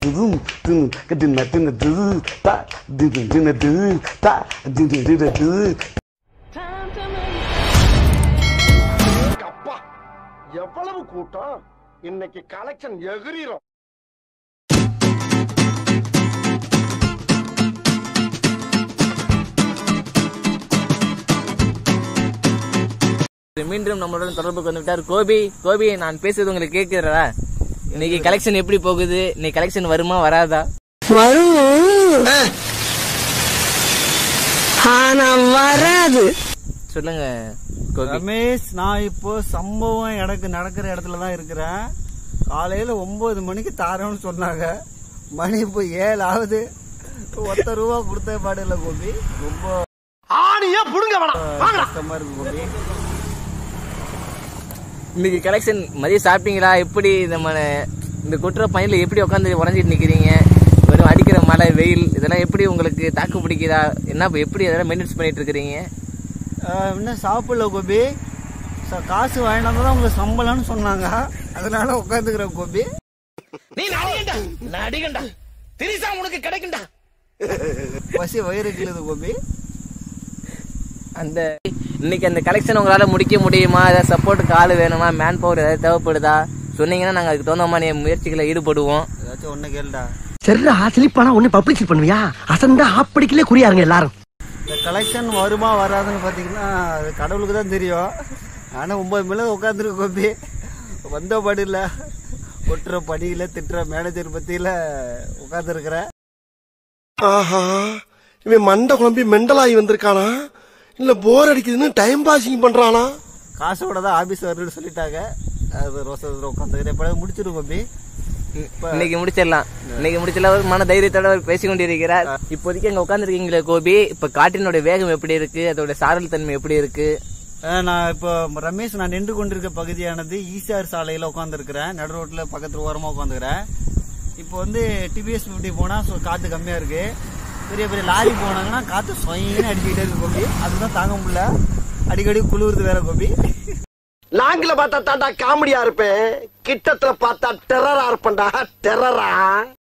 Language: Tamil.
Zoom, dun, dun, dun, dun, ta, dun, dun, dun, ta, dun, dun, dun, dun. அப்பா எவ்வளவு கூட்டம் இன்னைக்கு கலெக்ஷன் எகிரிரும் மீண்டும் நம்மளுடன் தொடர்புக்கு வந்து விட்டார் கோபி கோபி நான் பேசுறது உங்களுக்கு கேக்குறதா இன்னைக்கு கலெக்ஷன் எப்படி போகுது இன்னைக்கு கலெக்ஷன் வருமா வராதா வரும் ஆனா வராது சொல்லுங்க கோபி ரமேஷ் நான் இப்போ சம்பவம் எனக்கு நடக்கிற இடத்துல தான் இருக்கிறேன் காலையில ஒன்பது மணிக்கு தாரோன்னு சொன்னாங்க மணி இப்போ ஏழு ஆகுது ஒத்த ரூபா கொடுத்த பாடு இல்ல கோபி ரொம்ப ஆணிய புடுங்க வேணாம் கஷ்டமா இருக்கு கோபி இன்னைக்கு கலெக்ஷன் மதியம் சாப்பிட்டீங்களா எப்படி நம்ம இந்த குற்ற பையன்ல எப்படி உட்காந்து உறைஞ்சிட்டு நிக்கிறீங்க வெறும் அடிக்கிற மழை வெயில் இதெல்லாம் எப்படி உங்களுக்கு தாக்கு பிடிக்குதா என்ன இப்ப எப்படி அதெல்லாம் மெயின்டைன்ஸ் பண்ணிட்டு இருக்கிறீங்க ஆஹ், இன்னும் சாப்பிடல கோபி ச- காசு வாங்கினா தான் உங்களுக்கு சம்பளம்னு சொன்னாங்க அதனால உட்காந்துக்கிறேன் கோபி நீ நடிகண்டா நடிகண்டா திரிசா உனக்கு கிடைக்கும்டா பசி வயிறு கிழுது கோபி அந்த இன்னைக்கு அந்த கலெக்ஷன் உங்களால முடிக்க முடியுமா ஏதாவது சப்போர்ட்டுக்கு ஆள் வேணுமா மேன் பவர் ஏதாவது தேவைப்படுதா சொன்னீங்கன்னா நாங்க அதுக்கு தகுந்த மாதிரி முயற்சிகளை ஈடுபடுவோம் ஏதாச்சும் ஒண்ணு கேளுடா சரிடா சிலிப்பானா ஒண்ணு பப்ளிசிட்டி பண்ணுவியா அசந்தா ஆப்படிக்கலே குறியாருங்க எல்லாரும் இந்த கலெக்ஷன் வருமா வராதுன்னு பார்த்தீங்கன்னா அது கடவுளுக்கு தான் தெரியும் ஆனால் ஒன்பது மேலே உட்காந்துருக்கு கோபி வந்த படி இல்லை கொட்டுற படியில் திட்டுற மேனேஜர் பற்றியில் உட்காந்துருக்குறேன் ஆஹா இவன் மண்டை குழம்பி மெண்டலாகி வந்திருக்கானா இல்ல போர் அடிக்குதுன்னு டைம் பாசிங் பண்றானா காசோட தான் ஆஃபீஸ் வருதுன்னு சொல்லிட்டாங்க அது ரோசத்தில் உட்காந்துக்கிறேன் எப்போ முடிச்சிடும் கோபி இன்னைக்கு முடிச்சிடலாம் இன்னைக்கு முடிச்சிடலாம் ஒரு மன தைரியத்தோட அவர் பேசிக் கொண்டிருக்கிறார் இப்போதைக்கு அங்க உட்காந்துருக்கீங்களே கோபி இப்ப காற்றினோட வேகம் எப்படி இருக்கு அதோட சாரல் தன்மை எப்படி இருக்கு அஹ் நான் இப்போ ரமேஷ் நான் நின்று கொண்டிருக்க பகுதியானது ஈசிஆர் சாலையில் உட்காந்துருக்கிறேன் நடு ரோட்டில் பக்கத்தில் ஓரமாக உட்காந்துக்கிறேன் இப்போ வந்து டிபிஎஸ் ஃபிஃப்டி போனால் ஸோ காற்று கம்மியாக இருக்கு பெரிய பெரிய லாரி போனாங்கன்னா காற்று சொயின்னு அடிச்சுக்கிட்டே இருக்கு கோபி அதுதான் தாங்க முடியல அடிக்கடி குளிருது வேற கோபி லாங்கில பார்த்தா தாண்டா காமெடியா இருப்பேன் கிட்டத்துல பார்த்தா டெரரா இருப்பேன்டா டெரரா